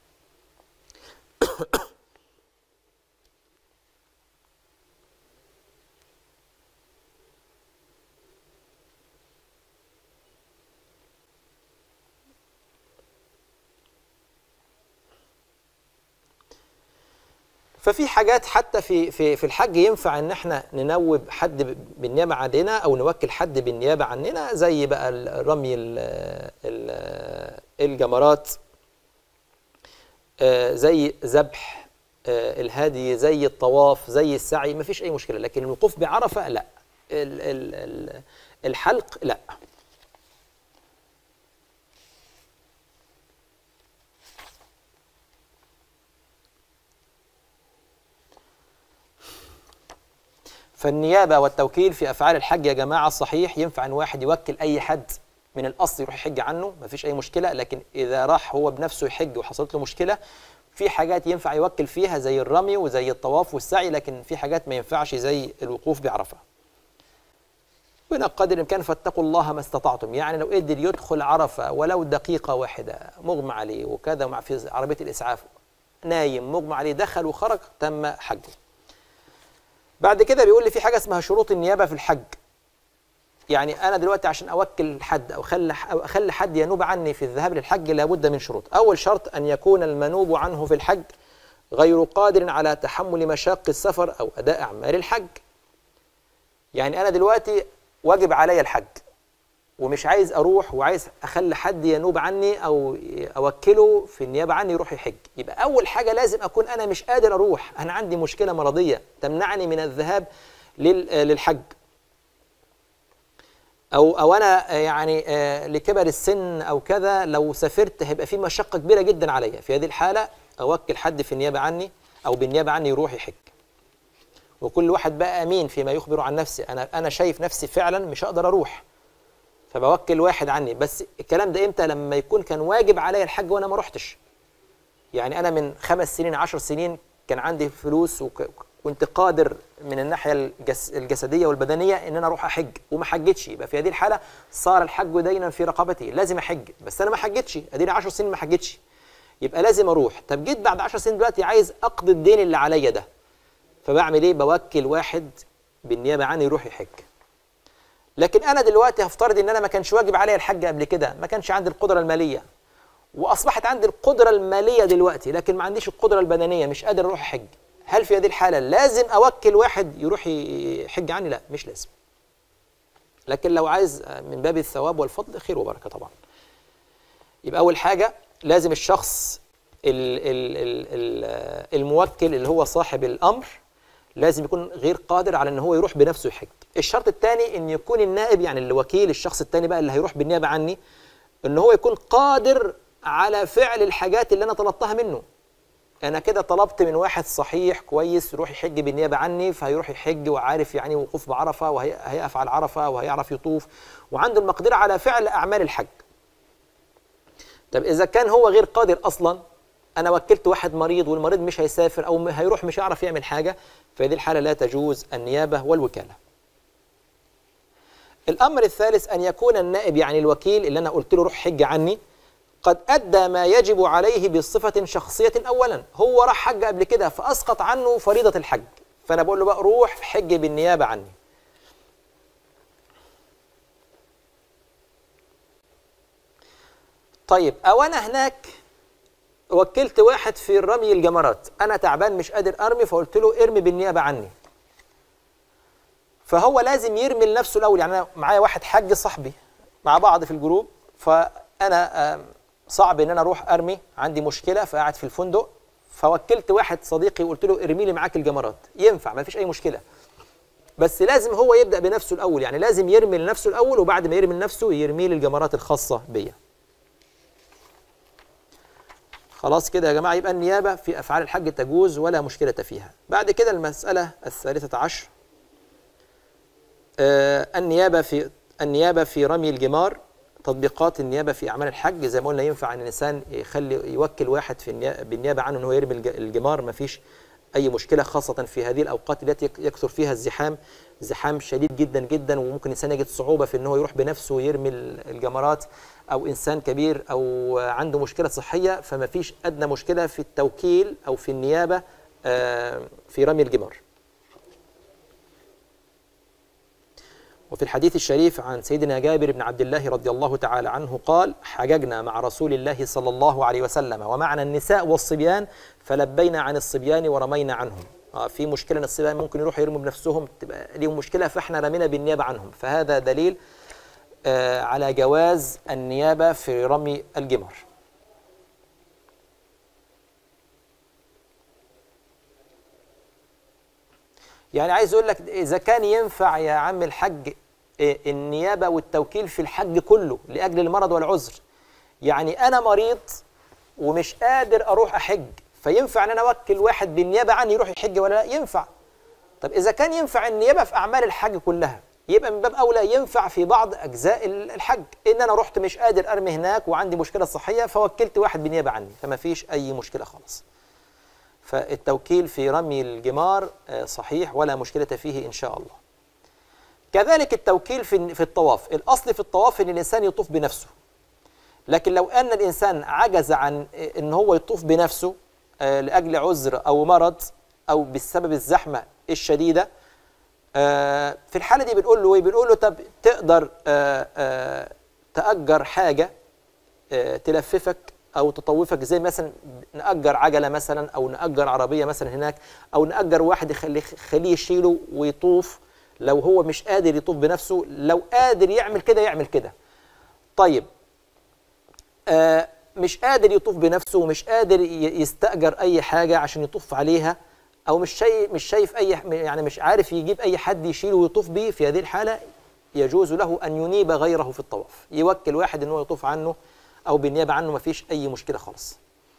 ففي حاجات حتى في في في الحج ينفع ان احنا ننوب حد ب- بالنيابه عننا او نوكل حد بالنيابه عننا زي بقى ال- رمي ال ال الجمرات آه، زي ذبح آه، الهدي زي الطواف زي السعي ما فيش اي مشكله لكن الوقوف بعرفه لا ال ال ال الحلق لا فالنيابة والتوكيل في أفعال الحج يا جماعة الصحيح ينفع أن واحد يوكل أي حد من الأصل يروح يحج عنه مفيش أي مشكلة لكن إذا راح هو بنفسه يحج وحصلت له مشكلة في حاجات ينفع يوكل فيها زي الرمي وزي الطواف والسعي لكن في حاجات ما ينفعش زي الوقوف بعرفة وهنا قدر الإمكان فاتقوا الله ما استطعتم يعني لو قدر يدخل عرفة ولو دقيقة واحدة مغمى عليه وكذا مع في عربية الإسعاف نايم مغمى عليه دخل وخرج تم حجه بعد كده بيقول لي في حاجه اسمها شروط النيابه في الحج يعني انا دلوقتي عشان اوكل حد او اخلي او اخلي حد ينوب عني في الذهاب للحج لابد من شروط اول شرط ان يكون المنوب عنه في الحج غير قادر على تحمل مشاق السفر او اداء اعمال الحج يعني انا دلوقتي واجب علي الحج ومش عايز اروح وعايز اخلي حد ينوب عني او اوكله في النيابه عني يروح يحج يبقى اول حاجه لازم اكون انا مش قادر اروح انا عندي مشكله مرضيه تمنعني من الذهاب لل- للحج او او انا آه، يعني آه، لكبر السن او كذا لو سافرت هيبقى في مشقه كبيره جدا عليا في هذه الحاله اوكل حد في النيابه عني او بالنيابه عني يروح يحج وكل واحد بقى امين فيما يخبر عن نفسه انا انا شايف نفسي فعلا مش هقدر اروح فبوكل واحد عني بس الكلام ده امتى لما يكون كان واجب عليا الحج وانا ما رحتش يعني انا من خمس سنين عشر سنين كان عندي فلوس وكنت قادر من الناحيه الجس الجسديه والبدنيه ان انا اروح احج وما حجتش يبقى في هذه الحاله صار الحج دينا في رقبتي لازم احج بس انا ما حجتش اديني 10 سنين ما حجتش يبقى لازم اروح طب جيت بعد 10 سنين دلوقتي عايز اقضي الدين اللي عليا ده فبعمل ايه بوكل واحد بالنيابه عني يروح يحج لكن انا دلوقتي هفترض ان انا ما كانش واجب عليا الحج قبل كده ما كانش عندي القدره الماليه واصبحت عندي القدره الماليه دلوقتي لكن ما عنديش القدره البدنيه مش قادر اروح احج هل في هذه الحاله لازم اوكل واحد يروح يحج عني لا مش لازم لكن لو عايز من باب الثواب والفضل خير وبركه طبعا يبقى اول حاجه لازم الشخص ال ال ال ال الموكل اللي هو صاحب الامر لازم يكون غير قادر على ان هو يروح بنفسه يحج الشرط الثاني ان يكون النائب يعني الوكيل الشخص الثاني بقى اللي هيروح بالنيابه عني ان هو يكون قادر على فعل الحاجات اللي انا طلبتها منه انا كده طلبت من واحد صحيح كويس يروح يحج بالنيابه عني فهيروح يحج وعارف يعني وقوف بعرفه وهيقف على عرفه وهيعرف يطوف وعنده المقدره على فعل اعمال الحج طب اذا كان هو غير قادر اصلا انا وكلت واحد مريض والمريض مش هيسافر او هيروح مش هيعرف يعمل حاجه في هذه الحاله لا تجوز النيابه والوكاله الامر الثالث ان يكون النائب يعني الوكيل اللي انا قلت له روح حج عني قد ادى ما يجب عليه بصفه شخصيه اولا هو راح حج قبل كده فاسقط عنه فريضه الحج فانا بقول له بقى روح حج بالنيابه عني طيب او انا هناك وكلت واحد في رمي الجمرات انا تعبان مش قادر ارمي فقلت له ارمي بالنيابه عني فهو لازم يرمي لنفسه الاول يعني انا معايا واحد حاج صاحبي مع بعض في الجروب فانا آم، صعب ان انا اروح ارمي عندي مشكله فقاعد في الفندق فوكلت واحد صديقي وقلت له ارمي لي معاك الجمرات ينفع ما فيش اي مشكله بس لازم هو يبدا بنفسه الاول يعني لازم يرمي لنفسه الاول وبعد ما يرمي لنفسه يرمي لي الجمرات الخاصه بيا خلاص كده يا جماعه يبقى النيابه في افعال الحج تجوز ولا مشكله فيها بعد كده المساله الثالثه عشر آه، النيابه في النيابه في رمي الجمار تطبيقات النيابه في اعمال الحج زي ما قلنا ينفع ان الانسان يخلي يوكل واحد في النيا- بالنيابه عنه ان هو يرمي الج- الجمار ما فيش اي مشكله خاصه في هذه الاوقات التي يك- يكثر فيها الزحام زحام شديد جدا جدا وممكن الانسان يجد صعوبه في ان هو يروح بنفسه ويرمي ال- الجمرات او انسان كبير او عنده مشكله صحيه فما فيش ادنى مشكله في التوكيل او في النيابه آه، في رمي الجمار وفي الحديث الشريف عن سيدنا جابر بن عبد الله رضي الله تعالى عنه قال حججنا مع رسول الله صلى الله عليه وسلم ومعنا النساء والصبيان فلبينا عن الصبيان ورمينا عنهم آه، في مشكله ان الصبيان ممكن يروحوا يرموا بنفسهم تبقى ليهم مشكله فاحنا رمينا بالنيابه عنهم فهذا دليل آه، على جواز النيابه في رمي الجمار يعني عايز اقول لك اذا كان ينفع يا عم الحج إيه، النيابه والتوكيل في الحج كله لاجل المرض والعذر يعني انا مريض ومش قادر اروح احج فينفع ان انا اوكل واحد بالنيابه عني يروح يحج ولا لا ينفع طب اذا كان ينفع النيابه في اعمال الحج كلها يبقى من باب اولى ينفع في بعض اجزاء ال- الحج ان انا رحت مش قادر ارمي هناك وعندي مشكله صحيه فوكلت واحد بالنيابه عني فما فيش اي مشكله خالص فالتوكيل في رمي الجمار آه، صحيح ولا مشكلة فيه إن شاء الله كذلك التوكيل في في الطواف الأصل في الطواف أن الإنسان يطوف بنفسه لكن لو أن الإنسان عجز عن آه، أن هو يطوف بنفسه آه، لأجل عذر أو مرض أو بسبب الزحمة الشديدة آه، في الحالة دي بنقول له إيه بنقول له طب تقدر آه، آه، تأجر حاجة آه، تلففك او تطوفك زي مثلا نأجر عجله مثلا او نأجر عربيه مثلا هناك او نأجر واحد يخليه خليه يشيله ويطوف لو هو مش قادر يطوف بنفسه لو قادر يعمل كده يعمل كده طيب آه مش قادر يطوف بنفسه ومش قادر ي- يستأجر اي حاجه عشان يطوف عليها او مش شايف مش شايف اي يعني مش عارف يجيب اي حد يشيله ويطوف بيه في هذه الحاله يجوز له ان ينيب غيره في الطواف يوكل واحد ان هو يطوف عنه او بالنيابه عنه ما فيش اي مشكله خالص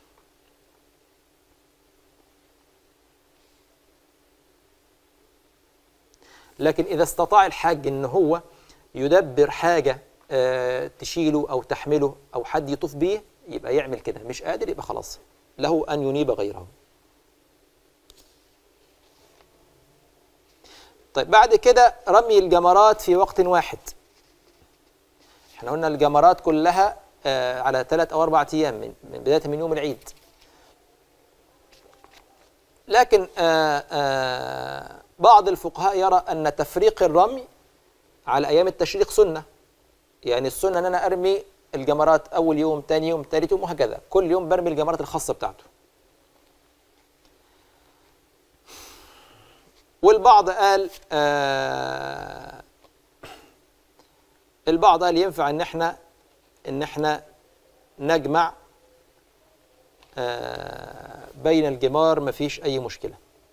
لكن اذا استطاع الحاج ان هو يدبر حاجه آه، تشيله او تحمله او حد يطوف بيه يبقى يعمل كده مش قادر يبقى خلاص له ان ينيب غيره طيب بعد كده رمي الجمرات في وقت واحد احنا قلنا الجمرات كلها آه، على ثلاث او اربع ايام من من بدايه من يوم العيد لكن آه، آه، بعض الفقهاء يرى ان تفريق الرمي على ايام التشريق سنه يعني السنه ان انا ارمي الجمرات اول يوم ثاني يوم ثالث يوم وهكذا كل يوم برمي الجمرات الخاصه بتاعته والبعض قال آه البعض قال ينفع ان احنا ان احنا نجمع آه بين الجمار مفيش اي مشكله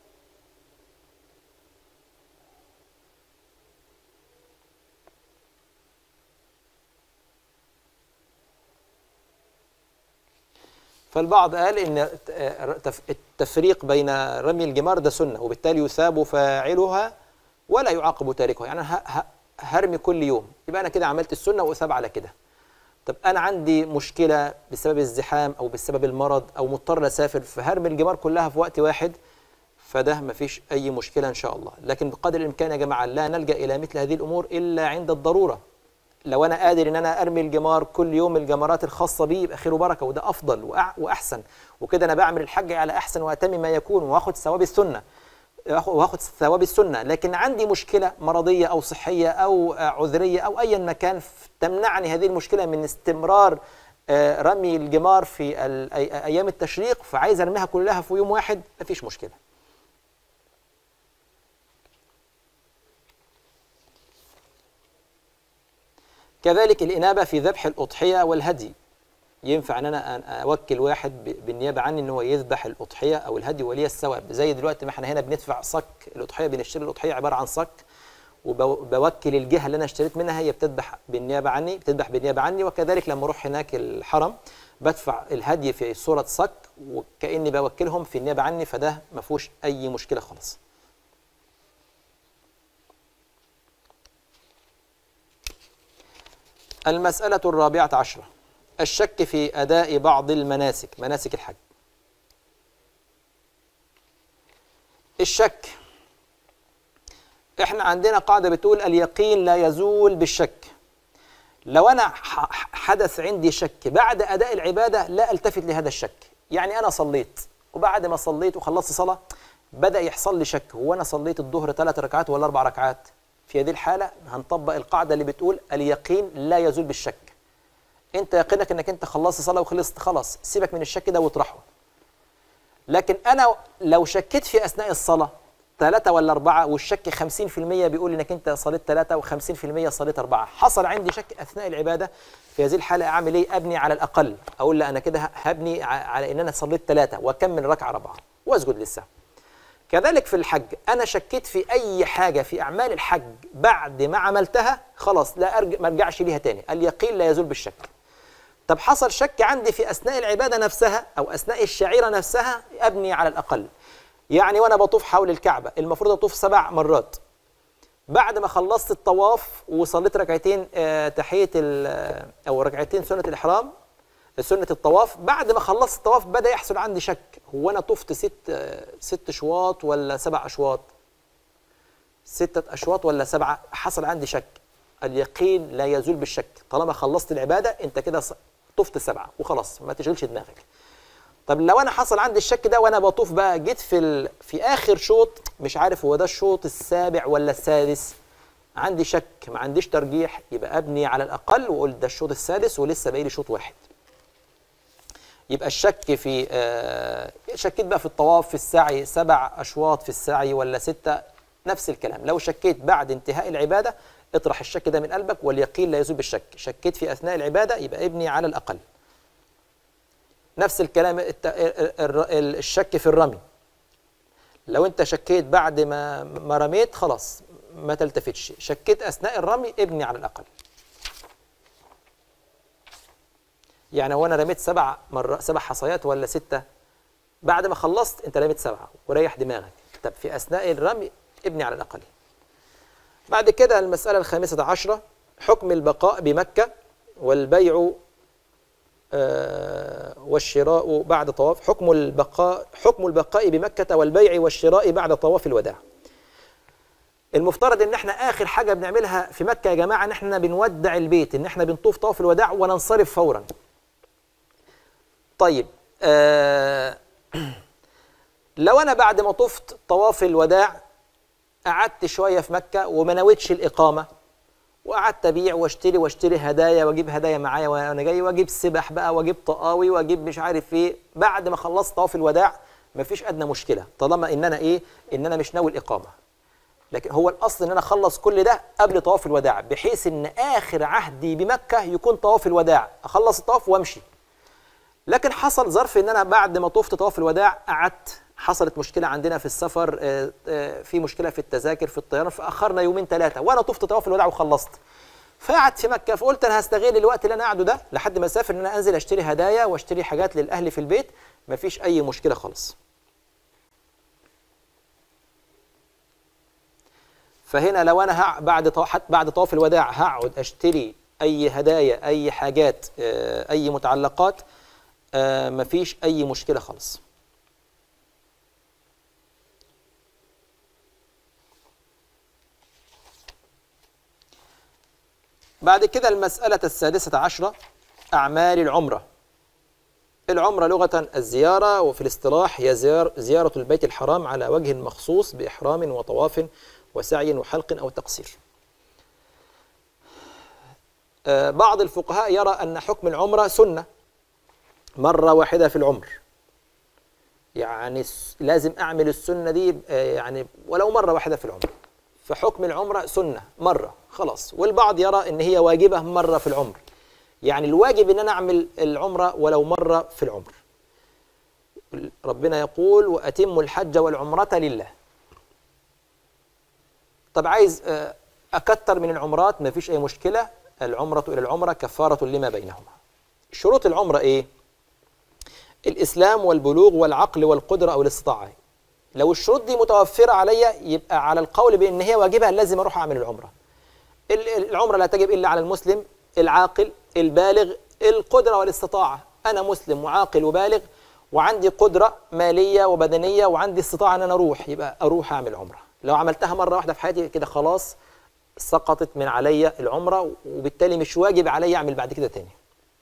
فالبعض قال ان التفريق بين رمي الجمار ده سنه وبالتالي يثاب فاعلها ولا يعاقب تاركها يعني أنا ه- ه- هرمي كل يوم يبقى انا كده عملت السنه واثاب على كده طب انا عندي مشكله بسبب الزحام او بسبب المرض او مضطر اسافر فهرمي الجمار كلها في وقت واحد فده مفيش اي مشكله ان شاء الله لكن بقدر الامكان يا جماعه لا نلجا الى مثل هذه الامور الا عند الضروره لو انا قادر ان انا ارمي الجمار كل يوم الجمرات الخاصه بي يبقى خير وبركه وده افضل وأع- واحسن وكده انا بعمل الحج على احسن واتم ما يكون واخد ثواب السنه وآخ- واخد ثواب السنه لكن عندي مشكله مرضيه او صحيه او آه، عذريه او ايا ما كان ف- تمنعني هذه المشكله من استمرار آه، رمي الجمار في ال- أي- ايام التشريق فعايز ارميها كلها في يوم واحد مفيش مشكله كذلك الانابه في ذبح الاضحيه والهدي ينفع ان انا أن- اوكل واحد ب- بالنيابه عني ان هو يذبح الاضحيه او الهدي ولي الثواب زي دلوقتي ما احنا هنا بندفع صك الاضحيه بنشتري الاضحيه عباره عن صك وبوكل الجهه اللي انا اشتريت منها هي بتذبح بالنيابه عني بتذبح بالنيابه عني وكذلك لما اروح هناك الحرم بدفع الهدي في صوره صك وكاني بوكلهم في النيابه عني فده ما فيهوش اي مشكله خالص المسألة الرابعة عشرة الشك في أداء بعض المناسك مناسك الحج الشك احنا عندنا قاعدة بتقول اليقين لا يزول بالشك لو أنا ح- ح- حدث عندي شك بعد أداء العبادة لا ألتفت لهذا الشك يعني أنا صليت وبعد ما صليت وخلصت صلاة بدأ يحصل لي شك هو أنا صليت الظهر ثلاث ركعات ولا أربع ركعات في هذه الحالة هنطبق القاعدة اللي بتقول اليقين لا يزول بالشك انت يقينك انك انت خلصت صلاه وخلصت خلاص سيبك من الشك ده واطرحه لكن انا لو شكيت في اثناء الصلاه ثلاثة ولا أربعة والشك 50% بيقول إنك أنت صليت ثلاثة و50% صليت أربعة، حصل عندي شك أثناء العبادة في هذه الحالة أعمل إيه؟ أبني على الأقل، أقول لا أنا كده هبني ع- على إن أنا صليت ثلاثة وأكمل ركعة رابعة وأسجد للسهو. كذلك في الحج أنا شكيت في أي حاجة في أعمال الحج بعد ما عملتها خلاص لا أرجع ما أرجعش ليها تاني، اليقين لا يزول بالشك. طب حصل شك عندي في اثناء العباده نفسها او اثناء الشعيره نفسها ابني على الاقل يعني وانا بطوف حول الكعبه المفروض اطوف سبع مرات بعد ما خلصت الطواف وصليت ركعتين آه، تحيه ال- او ركعتين سنه الاحرام سنه الطواف بعد ما خلصت الطواف بدا يحصل عندي شك هو انا طفت ست آه، ست اشواط ولا سبع اشواط ستة أشواط ولا سبعة حصل عندي شك اليقين لا يزول بالشك طالما خلصت العبادة أنت كده ص- طفت سبعة وخلاص ما تشغلش دماغك طب لو أنا حصل عندي الشك ده وأنا بطوف بقى جيت في ال... في آخر شوط مش عارف هو ده الشوط السابع ولا السادس عندي شك ما عنديش ترجيح يبقى أبني على الأقل وأقول ده الشوط السادس ولسه باقي لي شوط واحد يبقى الشك في آه، شكيت بقى في الطواف في السعي سبع أشواط في السعي ولا ستة نفس الكلام لو شكيت بعد انتهاء العبادة اطرح الشك ده من قلبك واليقين لا يزول بالشك شكيت في أثناء العبادة يبقى ابني على الأقل نفس الكلام الت- ال- ال- ال- الشك في الرمي لو انت شكيت بعد ما ما رميت خلاص ما تلتفتش شكيت أثناء الرمي ابني على الأقل يعني هو انا رميت سبع مرات سبع حصيات ولا سته بعد ما خلصت انت رميت سبعه وريح دماغك طب في اثناء الرمي ابني على الاقل بعد كده المساله الخامسه عشره حكم البقاء بمكه والبيع آه، والشراء بعد طواف حكم البقاء حكم البقاء بمكه والبيع والشراء بعد طواف الوداع المفترض ان احنا اخر حاجه بنعملها في مكه يا جماعه ان احنا بنودع البيت ان احنا بنطوف طواف الوداع وننصرف فورا طيب آه لو انا بعد ما طفت طواف الوداع قعدت شويه في مكه وما نويتش الاقامه وقعدت ابيع واشتري واشتري هدايا واجيب هدايا معايا وانا جاي واجيب سبح بقى واجيب طقاوي واجيب مش عارف ايه بعد ما خلصت طواف الوداع مفيش ادنى مشكله طالما ان انا ايه ان انا مش ناوي الاقامه لكن هو الاصل ان انا اخلص كل ده قبل طواف الوداع بحيث ان اخر عهدي بمكه يكون طواف الوداع اخلص الطواف وامشي لكن حصل ظرف ان انا بعد ما طفت طواف الوداع قعدت حصلت مشكله عندنا في السفر آه، آه، في مشكله في التذاكر في الطيران فاخرنا يومين ثلاثه وانا طفت طواف الوداع وخلصت فقعدت في مكه فقلت انا هستغل الوقت اللي انا قاعده ده لحد ما اسافر ان انا انزل اشتري هدايا واشتري حاجات للاهل في البيت مفيش اي مشكله خالص فهنا لو انا هع- بعد طوا- حتى بعد طواف الوداع هقعد اشتري اي هدايا اي حاجات آه، اي متعلقات آه، مفيش اي مشكله خالص بعد كده المسألة السادسة عشرة أعمال العمرة العمرة لغة الزيارة وفي الاصطلاح هي زيار زيارة البيت الحرام على وجه مخصوص بإحرام وطواف وسعي وحلق أو تقصير آه، بعض الفقهاء يرى أن حكم العمرة سنة مرة واحدة في العمر يعني الس- لازم أعمل السنة دي آه، يعني ولو مرة واحدة في العمر فحكم العمرة سنة مرة خلاص والبعض يرى إن هي واجبة مرة في العمر يعني الواجب إن أنا أعمل العمرة ولو مرة في العمر ربنا يقول وأتموا الحج والعمرة لله طب عايز آه، أكتر من العمرات ما فيش أي مشكلة العمرة إلى العمرة كفارة لما بينهما شروط العمرة إيه؟ الإسلام والبلوغ والعقل والقدرة أو الاستطاعة لو الشروط دي متوفرة عليا يبقى على القول بأن هي واجبة لازم أروح أعمل العمرة ال- ال- العمرة لا تجب إلا على المسلم العاقل البالغ القدرة والاستطاعة أنا مسلم وعاقل وبالغ وعندي قدرة مالية وبدنية وعندي استطاعة أن أنا أروح يبقى أروح أعمل عمرة لو عملتها مرة واحدة في حياتي كده خلاص سقطت من عليا العمرة وبالتالي مش واجب عليا أعمل بعد كده تاني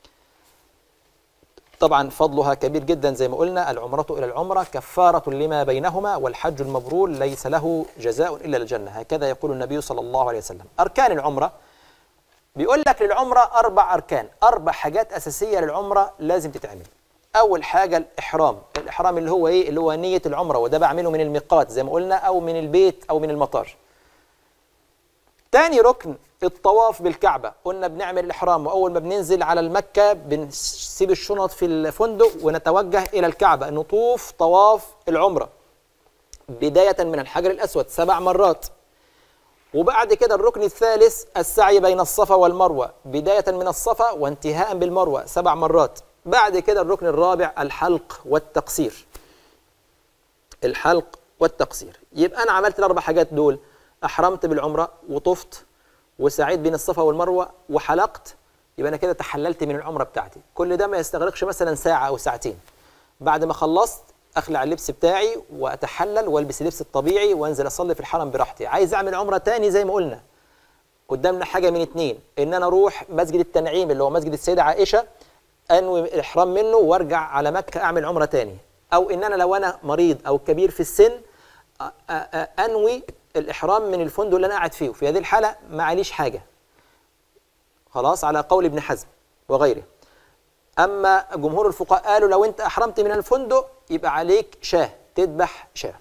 طبعا فضلها كبير جدا زي ما قلنا العمرة إلى العمرة كفارة لما بينهما والحج المبرور ليس له جزاء إلا الجنة هكذا يقول النبي صلى الله عليه وسلم أركان العمرة بيقول لك للعمرة أربع أركان أربع حاجات أساسية للعمرة لازم تتعمل أول حاجة الإحرام الإحرام اللي هو إيه اللي هو نية العمرة وده بعمله من الميقات زي ما قلنا أو من البيت أو من المطار تاني ركن الطواف بالكعبة قلنا بنعمل الإحرام وأول ما بننزل على المكة بنسيب الشنط في الفندق ونتوجه إلى الكعبة نطوف طواف العمرة بداية من الحجر الأسود سبع مرات وبعد كده الركن الثالث السعي بين الصفا والمروة بداية من الصفا وانتهاء بالمروة سبع مرات بعد كده الركن الرابع الحلق والتقصير الحلق والتقصير يبقى أنا عملت الأربع حاجات دول أحرمت بالعمرة وطفت وسعيت بين الصفا والمروة وحلقت يبقى أنا كده تحللت من العمرة بتاعتي كل ده ما يستغرقش مثلا ساعة أو ساعتين بعد ما خلصت اخلع اللبس بتاعي واتحلل والبس اللبس الطبيعي وانزل اصلي في الحرم براحتي عايز اعمل عمره تاني زي ما قلنا قدامنا حاجه من اتنين ان انا اروح مسجد التنعيم اللي هو مسجد السيده عائشه انوي الاحرام منه وارجع على مكه اعمل عمره تاني او ان انا لو انا مريض او كبير في السن أ- أ- أ- انوي الاحرام من الفندق اللي انا قاعد فيه في هذه الحاله ما عليش حاجه خلاص على قول ابن حزم وغيره اما جمهور الفقهاء قالوا لو انت احرمت من الفندق يبقى عليك شاه تذبح شاه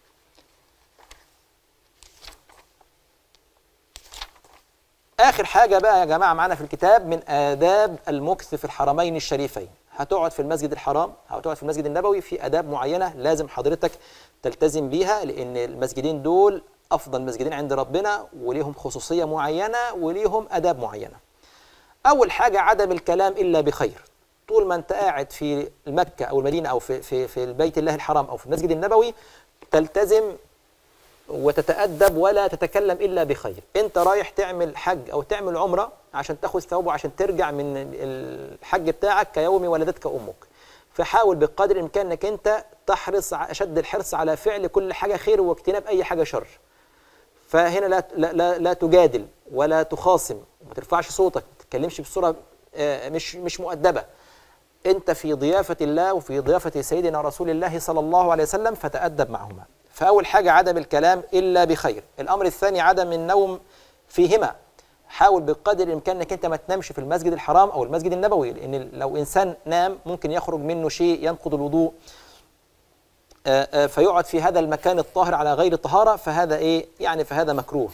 اخر حاجه بقى يا جماعه معانا في الكتاب من آداب المكث في الحرمين الشريفين هتقعد في المسجد الحرام هتقعد في المسجد النبوي في آداب معينه لازم حضرتك تلتزم بيها لان المسجدين دول افضل مسجدين عند ربنا وليهم خصوصيه معينه وليهم آداب معينه اول حاجه عدم الكلام الا بخير طول ما انت قاعد في مكه او المدينه او في في في البيت الله الحرام او في المسجد النبوي تلتزم وتتأدب ولا تتكلم إلا بخير أنت رايح تعمل حج أو تعمل عمرة عشان تاخذ ثواب وعشان ترجع من الحج بتاعك كيوم ولدتك أمك فحاول بقدر الإمكان أنك أنت تحرص ع- أشد الحرص على فعل كل حاجة خير واجتناب أي حاجة شر فهنا لا لا لا, لا تجادل ولا تخاصم وما ترفعش صوتك ما تتكلمش بصورة آه، مش مش مؤدبة أنت في ضيافة الله وفي ضيافة سيدنا رسول الله صلى الله عليه وسلم فتأدب معهما فأول حاجة عدم الكلام إلا بخير الأمر الثاني عدم النوم فيهما حاول بقدر الإمكان أنك أنت ما تنامش في المسجد الحرام أو المسجد النبوي لأن لو إنسان نام ممكن يخرج منه شيء ينقض الوضوء آه، آه، فيقعد في هذا المكان الطاهر على غير طهارة فهذا إيه يعني فهذا مكروه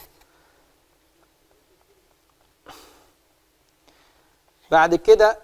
بعد كده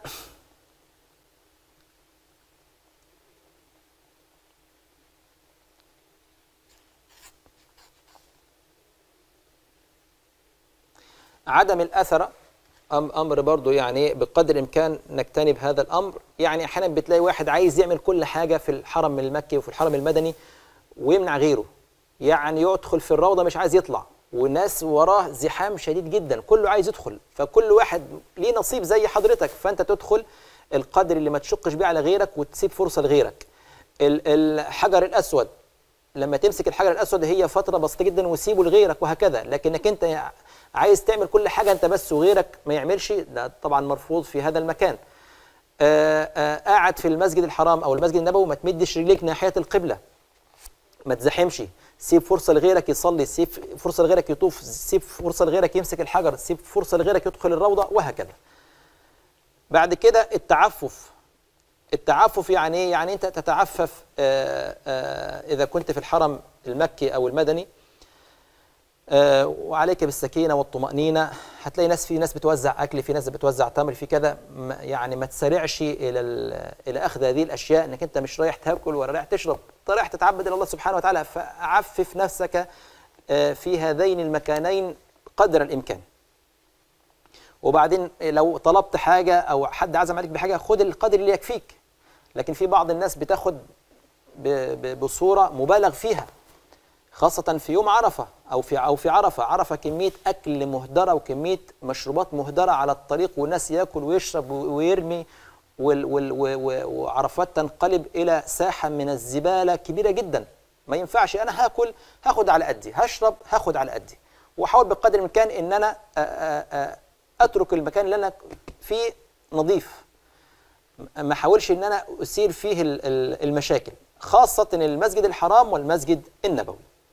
عدم الأثر أم أمر برضو يعني بقدر الإمكان نجتنب هذا الأمر يعني أحيانا بتلاقي واحد عايز يعمل كل حاجة في الحرم المكي وفي الحرم المدني ويمنع غيره يعني يدخل في الروضة مش عايز يطلع والناس وراه زحام شديد جدا كله عايز يدخل فكل واحد ليه نصيب زي حضرتك فأنت تدخل القدر اللي ما تشقش بيه على غيرك وتسيب فرصة لغيرك ال- الحجر الأسود لما تمسك الحجر الاسود هي فتره بسيطه جدا وسيبه لغيرك وهكذا لكنك انت عايز تعمل كل حاجه انت بس وغيرك ما يعملش ده طبعا مرفوض في هذا المكان آآ آآ قاعد في المسجد الحرام او المسجد النبوي ما تمدش رجليك ناحيه القبله ما تزاحمش سيب فرصه لغيرك يصلي سيب فرصه لغيرك يطوف سيب فرصه لغيرك يمسك الحجر سيب فرصه لغيرك يدخل الروضه وهكذا بعد كده التعفف التعفف يعني ايه؟ يعني انت تتعفف آه، آه، اذا كنت في الحرم المكي او المدني آه، وعليك بالسكينه والطمانينه هتلاقي ناس في ناس بتوزع اكل في ناس بتوزع تمر في كذا م- يعني ما تسارعش الى ال- الى اخذ هذه الاشياء انك انت مش رايح تاكل ولا رايح تشرب انت رايح تتعبد الى الله سبحانه وتعالى فعفف نفسك آه، في هذين المكانين قدر الامكان وبعدين لو طلبت حاجه او حد عزم عليك بحاجه خد القدر اللي يكفيك لكن في بعض الناس بتاخد ب- ب- بصوره مبالغ فيها خاصة في يوم عرفة أو في أو في عرفة عرفة كمية أكل مهدرة وكمية مشروبات مهدرة على الطريق والناس ياكل ويشرب و- ويرمي وال وال و- و- وعرفات تنقلب إلى ساحة من الزبالة كبيرة جدا ما ينفعش أنا هاكل هاخد على قدي هشرب هاخد على قدي وأحاول بقدر الإمكان إن أنا أ- أ- أ- أترك المكان اللي أنا فيه نظيف ما احاولش ان انا اثير فيه ال- ال- المشاكل خاصه المسجد الحرام والمسجد النبوي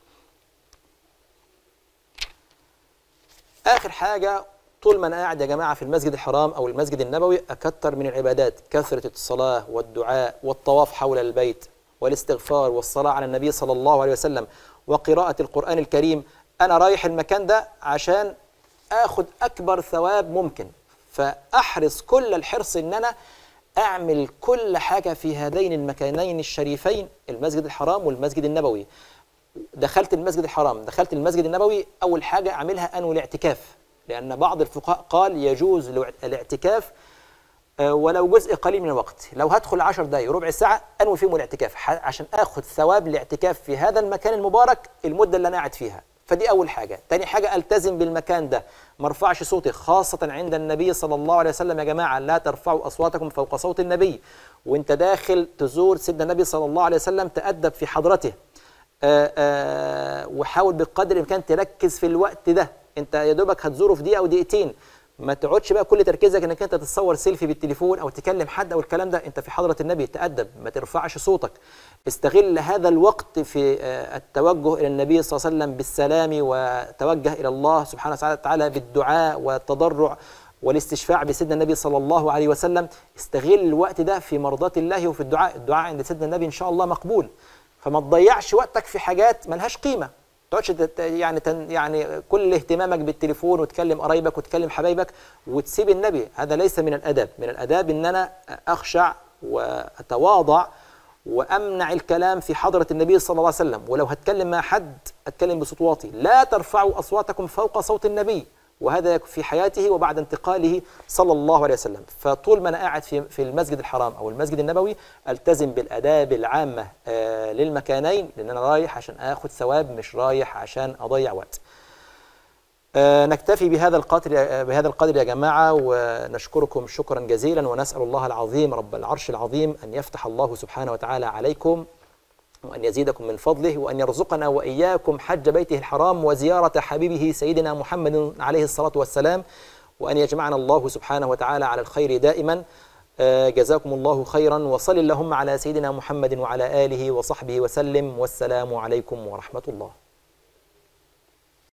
اخر حاجه طول ما انا قاعد يا جماعه في المسجد الحرام او المسجد النبوي اكتر من العبادات كثره الصلاه والدعاء والطواف حول البيت والاستغفار والصلاه على النبي صلى الله عليه وسلم وقراءه القران الكريم انا رايح المكان ده عشان اخد اكبر ثواب ممكن فاحرص كل الحرص ان انا اعمل كل حاجه في هذين المكانين الشريفين المسجد الحرام والمسجد النبوي دخلت المسجد الحرام دخلت المسجد النبوي اول حاجه اعملها انوي الاعتكاف لان بعض الفقهاء قال يجوز الوع- الاعتكاف آه، ولو جزء قليل من الوقت لو هدخل 10 دقائق ربع ساعه انوي فيهم الاعتكاف ح- عشان اخذ ثواب الاعتكاف في هذا المكان المبارك المده اللي انا قاعد فيها فدي اول حاجه تاني حاجه التزم بالمكان ده ما ارفعش صوتي خاصه عند النبي صلى الله عليه وسلم يا جماعه لا ترفعوا اصواتكم فوق صوت النبي وانت داخل تزور سيدنا النبي صلى الله عليه وسلم تادب في حضرته آه، آه، وحاول بقدر الامكان تركز في الوقت ده انت يا دوبك هتزوره في دقيقه او دقيقتين ما تقعدش بقى كل تركيزك انك انت تتصور سيلفي بالتليفون او تكلم حد او الكلام ده انت في حضره النبي تادب ما ترفعش صوتك استغل هذا الوقت في آه، التوجه الى النبي صلى الله عليه وسلم بالسلام وتوجه الى الله سبحانه وتعالى بالدعاء والتضرع والاستشفاع بسيدنا النبي صلى الله عليه وسلم استغل الوقت ده في مرضاة الله وفي الدعاء الدعاء عند سيدنا النبي ان شاء الله مقبول فما تضيعش وقتك في حاجات ملهاش قيمه ما تقعدش تت- يعني تن يعني كل اهتمامك بالتليفون وتكلم قرايبك وتكلم حبايبك وتسيب النبي هذا ليس من الاداب من الاداب ان انا اخشع واتواضع وامنع الكلام في حضره النبي صلى الله عليه وسلم ولو هتكلم مع حد اتكلم بصوت واطي لا ترفعوا اصواتكم فوق صوت النبي وهذا في حياته وبعد انتقاله صلى الله عليه وسلم فطول ما انا قاعد في في المسجد الحرام او المسجد النبوي التزم بالاداب العامه آه للمكانين لان انا رايح عشان اخذ ثواب مش رايح عشان اضيع وقت آه، نكتفي بهذا القدر آه، بهذا القدر يا جماعه ونشكركم شكرا جزيلا ونسال الله العظيم رب العرش العظيم ان يفتح الله سبحانه وتعالى عليكم وأن يزيدكم من فضله وأن يرزقنا وإياكم حج بيته الحرام وزيارة حبيبه سيدنا محمد عليه الصلاة والسلام وأن يجمعنا الله سبحانه وتعالى على الخير دائما آه، جزاكم الله خيرا وصل اللهم على سيدنا محمد وعلى آله وصحبه وسلم والسلام عليكم ورحمة الله